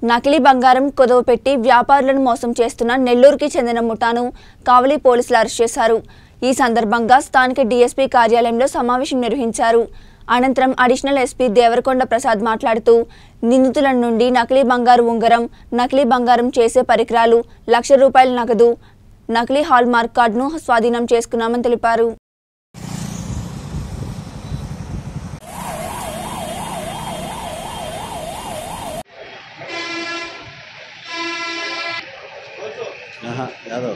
నకిలీ బంగారం కుదవ పెట్టి వ్యాపారులను మోసం చేస్తున్న నెల్లూరుకి చెందిన ముఠాను కావలి పోలీసులు అరెస్ట్ చేశారు ఈ సందర్భంగా స్థానిక డీఎస్పీ కార్యాలయంలో సమావేశం నిర్వహించారు అనంతరం అడిషనల్ ఎస్పీ దేవరకొండ ప్రసాద్ మాట్లాడుతూ నిందితుల నుండి నకిలీ బంగారు ఉంగరం నకిలీ బంగారం చేసే పరికరాలు లక్ష రూపాయల నగదు నకిలీ హాల్ మార్క్ కార్డును స్వాధీనం చేసుకున్నామని తెలిపారు ఆహా, యాదవ్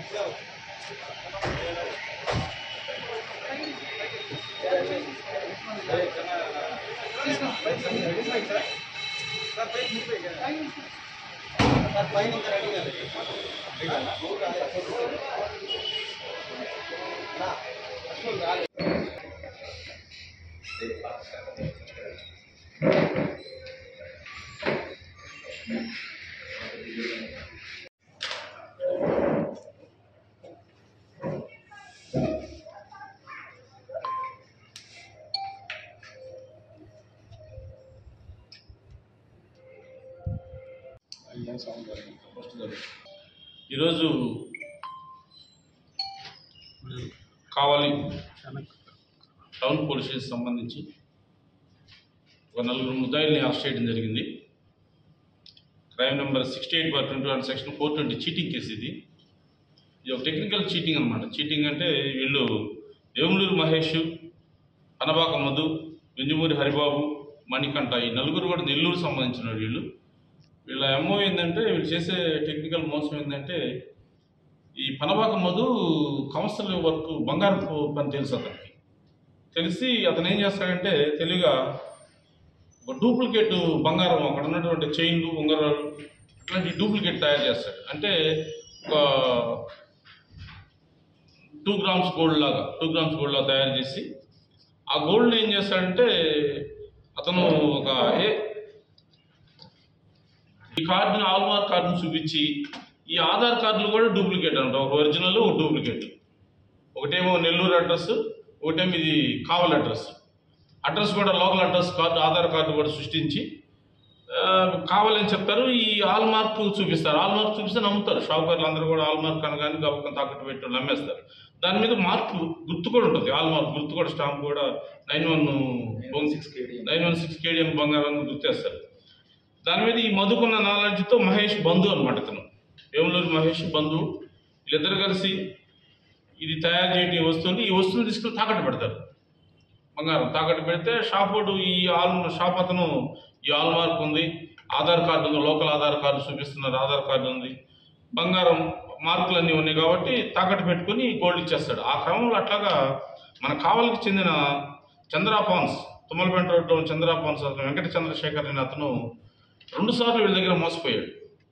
ఈరోజు కావాలి టౌన్ పోలీస్ స్టేషన్ సంబంధించి ఒక నలుగురు ముద్దాయిల్ని అరెస్ట్ చేయడం జరిగింది crime number sixty eight bar twenty one section four twenty cheating case ఇది ఇది ఒక టెక్నికల్ చీటింగ్ అనమాట చీటింగ్ అంటే వీళ్ళు వేములూరు మహేష్ అనబాక మధు వెంజమూరి హరిబాబు మణికంఠ ఈ నలుగురు కూడా నెల్లూరు సంబంధించిన వీళ్ళు వీళ్ళ ఎంఓ ఏంటంటే వీళ్ళు చేసే టెక్నికల్ మోసం ఏంటంటే ఈ పనబాక మధు కమర్షియల్ వర్క్ బంగారు పని తెలుసు అతనికి తెలిసి అతను ఏం చేస్తాడంటే తెలివిగా ఒక డూప్లికేట్ బంగారం అక్కడ ఉన్నటువంటి చైన్లు ఉంగరాలు ఇట్లాంటి డూప్లికేట్ తయారు చేస్తాడు అంటే ఒక టూ గ్రామ్స్ గోల్డ్ లాగా టూ గ్రామ్స్ గోల్డ్ లాగా తయారు చేసి ఆ గోల్డ్ ఏం చేస్తాడంటే అతను ఒక ఏ ఈ కార్డుని ఆల్మార్ కార్డుని చూపించి ఈ ఆధార్ కార్డులు కూడా డూప్లికేట్ అంట ఒక ఒరిజినల్ ఒక డూప్లికేట్ ఒకటేమో నెల్లూరు అడ్రస్ ఒకటేమో ఇది కావల్ అడ్రస్ అడ్రస్ కూడా local address card Aadhaar card కూడా సృష్టించి ఆ, కావాలని చెప్తారు ఈ ఆల్ మార్క్ చూపిస్తారు ఆల్ మార్క్ చూపిస్తే నమ్ముతారు షాపుకారులు అందరూ కూడా ఆల్ మార్క్ అనగానే గబక్కన తాకట్టు పెట్టి నమ్మేస్తారు దాని మీద మార్క్ గుర్తు కూడా ఉంటుంది ఆల్ మార్క్ గుర్తు కూడా స్టాంప్ కూడా nine one six nine one six KDM బంగారం గుర్తేస్తారు దాని మీద ఈ మధుకున్న నాలెడ్జ్తో మహేష్ బంధు అనమాట ఇతను వేములూరు మహేష్ బంధు వీళ్ళిద్దరు కలిసి ఇది తయారు చేయడం ఈ వస్తువుని ఈ వస్తువుని తీసుకుని తాకట్టు పెడతారు బంగారం తాకట్టు పెడితే షాప్ వాడు ఈ ఆల్ షాప్ అతను ఈ ఆల్ మార్క్ ఉంది ఆధార్ కార్డు ఉంది లోకల్ ఆధార్ కార్డు చూపిస్తున్నారు ఆధార్ కార్డు ఉంది బంగారం మార్కులు అన్నీ ఉన్నాయి కాబట్టి తాకట్టు పెట్టుకొని గోల్డ్ ఇచ్చేస్తాడు ఆ క్రమంలో అట్లాగా మన కావలికి చెందిన చంద్రాపాన్స్ తుమ్మలపేట రోడ్లో ఉన్న చంద్రాపాన్స్ అతను వెంకట చంద్రశేఖర్ అనే అతను రెండు సార్లు వీళ్ళ దగ్గర మోసపోయాడు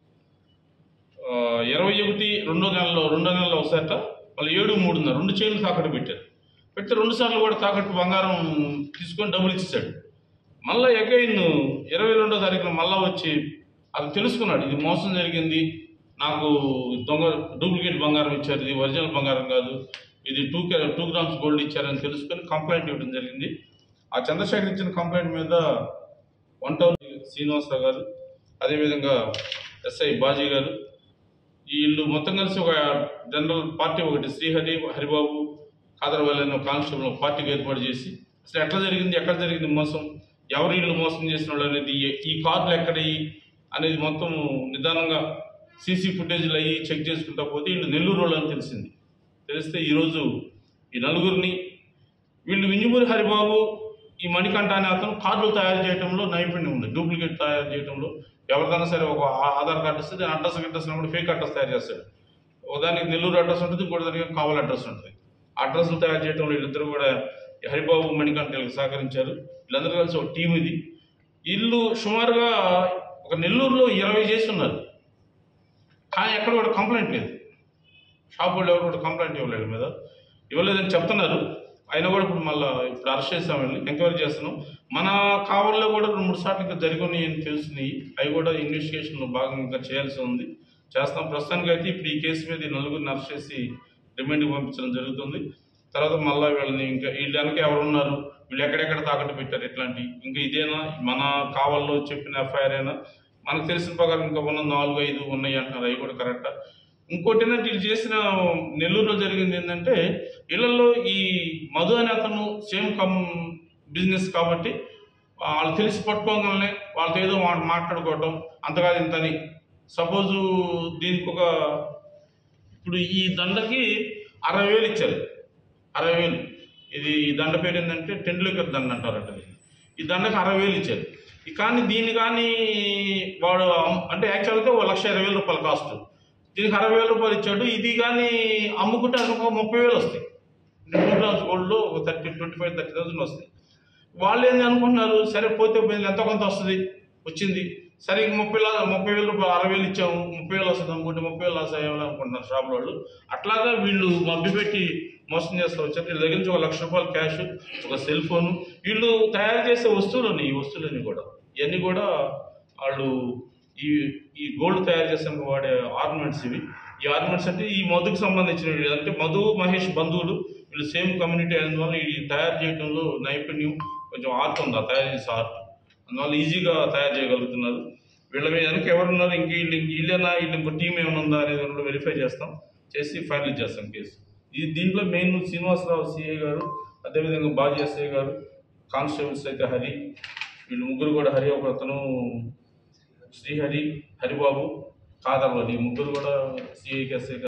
ఆ, ఇరవై ఒకటి రెండో నెలలో రెండో నెలలో ఒకసారట మళ్ళీ ఏడు మూడున్నర రెండు చైన్లు తాకట్టు పెట్టారు పెడితే రెండు సార్లు కూడా తాకట్టు బంగారం తీసుకొని డబ్బులు ఇచ్చేసాడు మళ్ళీ అగైన్ ఇరవై రెండో తారీఖున మళ్ళా వచ్చి అది తెలుసుకున్నాడు ఇది మోసం జరిగింది నాకు దొంగ డూప్లికేట్ బంగారం ఇచ్చారు ఇది ఒరిజినల్ బంగారం కాదు ఇది two K two grams gold ఇచ్చారని తెలుసుకొని కంప్లైంట్ ఇవ్వడం జరిగింది ఆ చంద్రశేఖర్ ఇచ్చిన కంప్లైంట్ మీద వన్ టౌన్ శ్రీనివాసరావు గారు అదేవిధంగా ఎస్ఐ బాజీ గారు వీళ్ళు మొత్తం కలిసి ఒక జనరల్ పార్టీ ఒకటి శ్రీహరి హరిబాబు కాదరవల్లి అనే ఒక కానిస్టేబుల్ ఒక పార్టీకి ఏర్పాటు చేసి అసలు ఎట్లా జరిగింది ఎక్కడ జరిగింది మోసం ఎవరు వీళ్ళు మోసం చేసిన వాళ్ళు అనేది ఈ- ఈ కార్డులు ఎక్కడయి అనేది మొత్తం నిదానంగా సీసీ ఫుటేజ్లు అయ్యి చెక్ చేసుకుంటా పోతే వీళ్ళు నెల్లూరు వాళ్ళు అని తెలిసింది తెలిస్తే ఈరోజు ఈ నలుగురిని వీళ్ళు వింజమూరి హరిబాబు ఈ మణికంఠ అనే అతను కార్డులు తయారు చేయడంలో నైపుణ్యం ఉంది డూప్లికేట్ తయారు చేయడంలో ఎవరికైనా సరే ఒక ఆ- ఆధార్ కార్డు ఇస్తే దాని అడ్రస్ అడ్రస్ కూడా ఫేక్ అడ్రస్ తయారు చేస్తాడు ఒకదానికి నెల్లూరు అడ్రస్ ఉంటుంది ఇంకోటి దానికి కావాలి అడ్రస్ ఉంటుంది అడ్రస్లు తయారు చేయడంలో వీళ్ళిద్దరూ కూడా ఈ హరిబాబు మణికంఠ వీళ్ళకి సహకరించారు వీళ్ళందరూ కలిసి ఒక టీం ఇది ఇల్లు సుమారుగా ఒక నెల్లూరులో ఇరవై చేసి ఉన్నారు కానీ ఎక్కడ కూడా కంప్లైంట్ లేదు షాప్ వాళ్ళు ఎవరు కూడా కంప్లైంట్ ఇవ్వలేదు మీద ఇవ్వలేదని చెప్తున్నారు అయినా కూడా ఇప్పుడు మళ్ళీ ఇప్పుడు అరెస్ట్ చేసాం వెళ్ళి ఎంక్వైరీ చేస్తున్నాం మన కావల్లో కూడా రెండు మూడు సార్లు ఇంకా జరిగినాయి అని తెలిసినాయి అవి కూడా ఇన్వెస్టిగేషన్లో భాగంగా ఇంకా చేయాల్సి ఉంది చేస్తాం ప్రస్తుతానికి అయితే ఇప్పుడు ఈ కేసు మీద ఈ నలుగురిని అరెస్ట్ చేసి రిమాండ్కి పంపించడం జరుగుతుంది తర్వాత మళ్ళీ వీళ్ళని ఇంకా వీళ్ళు వెనక ఎవరు ఉన్నారు వీళ్ళు ఎక్కడెక్కడ తాకట్టు పెట్టారు ఇట్లాంటి ఇంకా ఇదేనా మన కావల్లో చెప్పిన ఎఫ్ఐఆర్ అయినా మనకు తెలిసిన ప్రకారం ఇంకా ఉన్న నాలుగు ఐదు ఉన్నాయి అంటున్నారు అవి కూడా కరెక్ట్ ఇంకోటి ఏంటంటే వీళ్ళు చేసిన నెల్లూరులో జరిగింది ఏంటంటే ఇళ్లలో ఈ మధు అనే అతను సేమ్ కమ్ బిజినెస్ కాబట్టి వాళ్ళు తెలిసి పట్టుకోగానే వాళ్ళతో ఏదో మా- మాట్లాడుకోవటం అంతగా ఇంతని సపోజు దీనికి ఒక ఇప్పుడు ఈ దండకి అరవై వేలు ఇచ్చారు అరవై వేలు ఇది ఈ దండ పేరు ఏంటంటే టెండూల్కర్ దండ అంటారట దీన్ని. ఈ దండకి అరవై వేలు ఇచ్చారు ఈ కానీ దీన్ని కానీ వాడు అమ్- అంటే యాక్చువల్ అయితే ఒక లక్ష ఇరవై వేల రూపాయలు కాస్ట్ దీనికి అరవై వేల రూపాయలు ఇచ్చాడు ఇది కానీ అమ్ముకుంటే అది ఒక ముప్పై వేలు వస్తాయి టూ గ్రామ్స్ గోల్డ్లో ఒక thirty twenty five thirty thousand వస్తాయి వాళ్ళు ఏంది అనుకుంటున్నారు సరే పోతే పోయింది ఎంత కొంత వస్తుంది వచ్చింది సరే ఇంక ముప్పై లా ముప్పై వేలు రూపాయలు అరవై వేలు ఇచ్చాము ముప్పై వేలు వస్తుంది అనుకుంటే ముప్పై వేలు లాస్ అయ్యామని అనుకుంటున్నారు షాప్ వాళ్ళు అట్లాగా వీళ్ళు మభ్య పెట్టి మోసం చేస్తూ వచ్చారు వీళ్ళ దగ్గర నుంచి ఒక లక్ష రూపాయలు క్యాష్ ఒక సెల్ ఫోన్ వీళ్ళు తయారు చేసే వస్తువులని ఈ వస్తువులన్నీ కూడా ఇవన్నీ కూడా వాళ్ళు ఈ ఈ గోల్డ్ తయారు చేసాక వాడే ఆర్నమెంట్స్ ఇవి ఈ ఆర్నమెంట్స్ అంటే ఈ మధుకు సంబంధించినవి అంటే మధు మహేష్ బంధువులు వీళ్ళు సేమ్ కమ్యూనిటీ అయినందువల్ల ఈ తయారు చేయడంలో నైపుణ్యం కొంచెం ఆర్ట్ ఉంది ఆ తయారు చేసే ఆర్ట్ అందువల్ల ఈజీగా తయారు చేయగలుగుతున్నారు వీళ్ళ మీద వెనక ఎవరున్నారు ఇంక వీళ్ళు ఇంక వీళ్ళేనా వీళ్ళు ఇంకో టీం ఏమైనా ఉందా అనేది కూడా వెరిఫై చేస్తాం చేసి ఫైనల్ చేస్తాం కేసు ఈ దీంట్లో మెయిన్ శ్రీనివాసరావు సిఐ గారు అదేవిధంగా బాజీ ఎస్ఐ గారు కానిస్టేబుల్స్ అయితే హరి వీళ్ళు ముగ్గురు కూడా హరి ఒక అతను శ్రీహరి హరిబాబు కాదర్వలి ముగ్గురు కూడా సిఐకి ఎస్ఐ